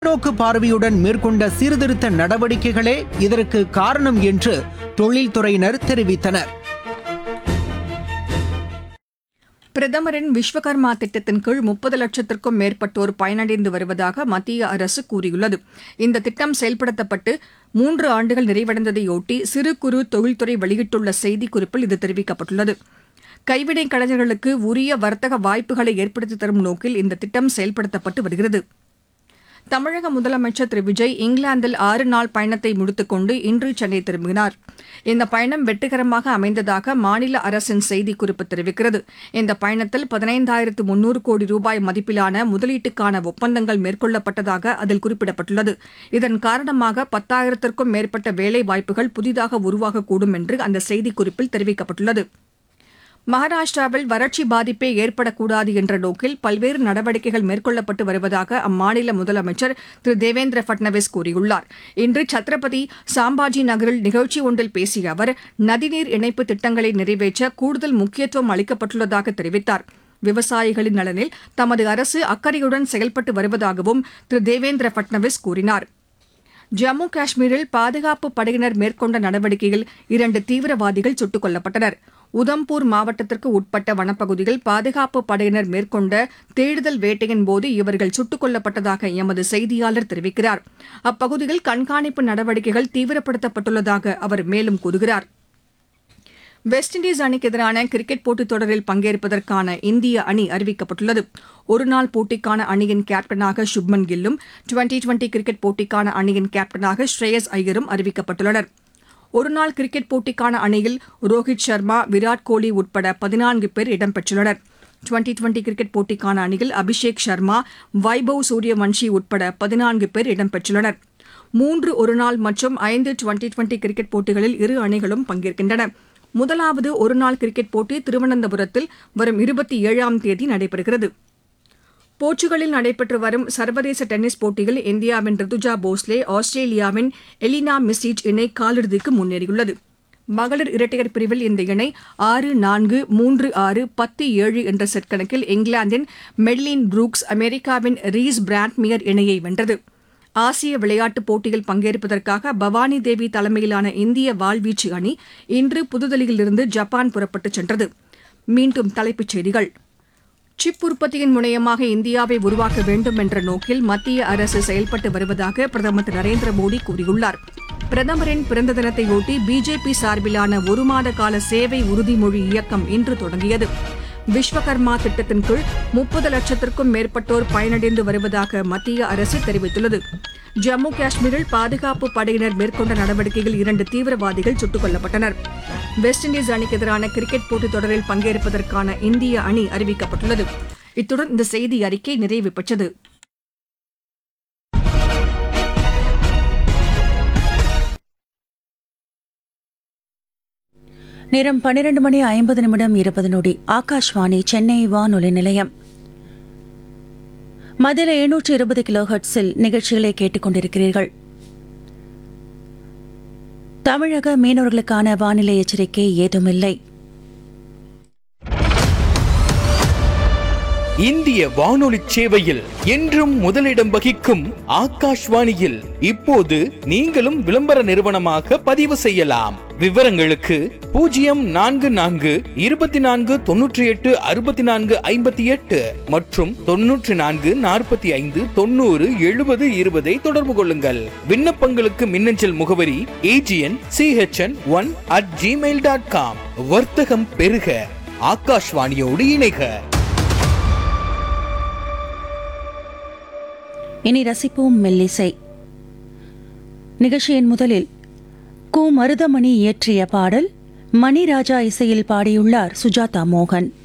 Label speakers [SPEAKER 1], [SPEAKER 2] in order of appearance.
[SPEAKER 1] தொலைநோக்கு பார்வையுடன் மேற்கொண்ட சீர்திருத்த நடவடிக்கைகளே இதற்கு காரணம் என்று தொழில்துறையினர் தெரிவித்தனர்
[SPEAKER 2] பிரதமரின் விஸ்வகர்மா திட்டத்தின் கீழ் முப்பது லட்சத்திற்கும் மேற்பட்டோர் பயனடைந்து வருவதாக மத்திய அரசு கூறியுள்ளது இந்த திட்டம் செயல்படுத்தப்பட்டு மூன்று ஆண்டுகள் நிறைவடைந்ததையொட்டி சிறு குறு தொழில்துறை வெளியிட்டுள்ள செய்திக்குறிப்பில் இது தெரிவிக்கப்பட்டுள்ளது கைவினைக் கலைஞர்களுக்கு உரிய வர்த்தக வாய்ப்புகளை ஏற்படுத்தித் தரும் நோக்கில் இந்த திட்டம் செயல்படுத்தப்பட்டு வருகிறது தமிழக முதலமைச்சர் திரு விஜய் இங்கிலாந்தில் ஆறு நாள் பயணத்தை முடித்துக்கொண்டு இன்று சென்னை திரும்பினார் இந்த பயணம் வெற்றிகரமாக அமைந்ததாக மாநில அரசின் செய்திக்குறிப்பு தெரிவிக்கிறது இந்த பயணத்தில் பதினைந்தாயிரத்து முன்னூறு கோடி ரூபாய் மதிப்பிலான முதலீட்டுக்கான ஒப்பந்தங்கள் மேற்கொள்ளப்பட்டதாக அதில் குறிப்பிடப்பட்டுள்ளது இதன் காரணமாக பத்தாயிரத்திற்கும் மேற்பட்ட வேலை வாய்ப்புகள் புதிதாக உருவாகக்கூடும் என்று அந்த செய்திக்குறிப்பில் தெரிவிக்கப்பட்டுள்ளது மகாராஷ்டிராவில் வறட்சி பாதிப்பே ஏற்படக்கூடாது என்ற நோக்கில் பல்வேறு நடவடிக்கைகள் மேற்கொள்ளப்பட்டு வருவதாக அம்மாநில முதலமைச்சர் திரு தேவேந்திர பட்னவிஸ் கூறியுள்ளார் இன்று சத்ரபதி சாம்பாஜி நகரில் நிகழ்ச்சி ஒன்றில் பேசிய அவர் நதிநீர் இணைப்பு திட்டங்களை நிறைவேற்ற கூடுதல் முக்கியத்துவம் அளிக்கப்பட்டுள்ளதாக தெரிவித்தார் விவசாயிகளின் நலனில் தமது அரசு அக்கறையுடன் செயல்பட்டு வருவதாகவும் திரு தேவேந்திர பட்னவிஸ் கூறினார் ஜம்மு காஷ்மீரில் பாதுகாப்பு படையினர் மேற்கொண்ட நடவடிக்கையில் இரண்டு தீவிரவாதிகள் சுட்டுக் கொல்லப்பட்டனர் உதம்பூர் மாவட்டத்திற்கு உட்பட்ட வனப்பகுதியில் பாதுகாப்பு படையினர் மேற்கொண்ட தேடுதல் வேட்டையின் போது இவர்கள் சுட்டுக் கொல்லப்பட்டதாக எமது செய்தியாளர் தெரிவிக்கிறார் அப்பகுதியில் கண்காணிப்பு நடவடிக்கைகள் தீவிரப்படுத்தப்பட்டுள்ளதாக அவர் மேலும் கூறுகிறார் வெஸ்ட் இண்டீஸ் அணிக்கு எதிரான கிரிக்கெட் போட்டித் தொடரில் பங்கேற்பதற்கான இந்திய அணி அறிவிக்கப்பட்டுள்ளது ஒருநாள் போட்டிக்கான அணியின் கேப்டனாக சுப்மன் கில்லும் டுவெண்டி டுவெண்டி கிரிக்கெட் போட்டிக்கான அணியின் கேப்டனாக ஸ்ரேயஸ் ஐயரும் அறிவிக்கப்பட்டுள்ளனர் ஒருநாள் கிரிக்கெட் போட்டிக்கான அணியில் ரோஹித் சர்மா விராட் கோலி உட்பட பதினான்கு பேர் இடம்பெற்றுள்ளனர் டுவெண்டி டுவெண்டி கிரிக்கெட் போட்டிக்கான அணியில் அபிஷேக் சர்மா வைபவ் சூரியவன்ஷி உட்பட பதினான்கு பேர் இடம்பெற்றுள்ளனர் மூன்று ஒருநாள் மற்றும் ஐந்து டுவெண்டி டுவெண்டி கிரிக்கெட் போட்டிகளில் இரு அணிகளும் பங்கேற்கின்றன முதலாவது ஒருநாள் கிரிக்கெட் போட்டி திருவனந்தபுரத்தில் வரும் இருபத்தி ஏழாம் தேதி நடைபெறுகிறது போர்ச்சுகலில் நடைபெற்று வரும் சர்வதேச டென்னிஸ் போட்டியில் இந்தியாவின் ரிதுஜா போஸ்லே ஆஸ்திரேலியாவின் எலினா மிஸ்டிச் இணை காலிறுதிக்கு முன்னேறியுள்ளது மகளிர் இரட்டையர் பிரிவில் இந்த இணை ஆறு நான்கு மூன்று ஆறு பத்து ஏழு என்ற செட் கணக்கில் இங்கிலாந்தின் மெட்லின் புரூக்ஸ் அமெரிக்காவின் ரீஸ் பிராண்ட்மியர் இணையை வென்றது ஆசிய விளையாட்டுப் போட்டியில் பங்கேற்பதற்காக பவானி தேவி தலைமையிலான இந்திய வாள்வீச்சு அணி இன்று புதுதில்லியிலிருந்து ஜப்பான் புறப்பட்டுச் சென்றது மீண்டும் தலைப்புச் செய்திகள் சிப் உற்பத்தியின் முனையமாக இந்தியாவை உருவாக்க வேண்டும் என்ற நோக்கில் மத்திய அரசு செயல்பட்டு வருவதாக பிரதமர் திரு நரேந்திர மோடி கூறியுள்ளார் பிரதமரின் பிறந்த தினத்தையொட்டி பிஜேபி சார்பிலான ஒரு மாத கால சேவை உறுதிமொழி இயக்கம் இன்று தொடங்கியது விஸ்வகர்மா திட்டத்தின் கீழ் முப்பது லட்சத்திற்கும் மேற்பட்டோர் பயனடைந்து வருவதாக மத்திய அரசு தெரிவித்துள்ளது ஜம்மு காஷ்மீரில் பாதுகாப்பு படையினர் மேற்கொண்ட நடவடிக்கையில் இரண்டு தீவிரவாதிகள் சுட்டுக் கொல்லப்பட்டனர் வெஸ்ட் இண்டீஸ் அணிக்கு எதிரான கிரிக்கெட் போட்டித் தொடரில் பங்கேற்பதற்கான இந்திய அணி அறிவிக்கப்பட்டுள்ளது இத்துடன் இந்த செய்தி அறிக்கை நிறைவு பெற்றது
[SPEAKER 3] நேரம் பன்னிரண்டு மணி ஐம்பது நிமிடம் இருபது நொடி ஆகாஷ்வாணி சென்னை வானொலி நிலையம் மதில எழுநூற்று இருபது கிலோ ஹெர்ட்ஸில் நிகழ்ச்சிகளை கேட்டுக்கொண்டிருக்கிறீர்கள் தமிழக மீனவர்களுக்கான வானிலை எச்சரிக்கை ஏதுமில்லை
[SPEAKER 4] இந்திய வானொலி சேவையில் என்றும் முதலிடம் வகிக்கும் ஆகாஷ்வாணியில் இப்போது நீங்களும் விளம்பர நிறுவனமாக பதிவு செய்யலாம் விவரங்களுக்கு பூஜ்ஜியம் நான்கு நான்கு இருபத்தி நான்கு தொன்னூற்றி எட்டு அறுபத்தி நான்கு ஐம்பத்தி எட்டு மற்றும் தொன்னூற்றி நான்கு நாற்பத்தி ஐந்து தொண்ணூறு எழுபது இருபதை தொடர்பு கொள்ளுங்கள் விண்ணப்பங்களுக்கு மின்னஞ்சல் முகவரி AGN CHN one at Gmail dot com வர்த்தகம் பெருக ஆகாஷ்வாணியோடு இணைக
[SPEAKER 3] இனி ரசிப்போம் மெல்லிசை நிகழ்ச்சியின் முதலில் கு மருதமணி இயற்றிய பாடல் மணிராஜா இசையில் பாடியுள்ளார் சுஜாதா மோகன்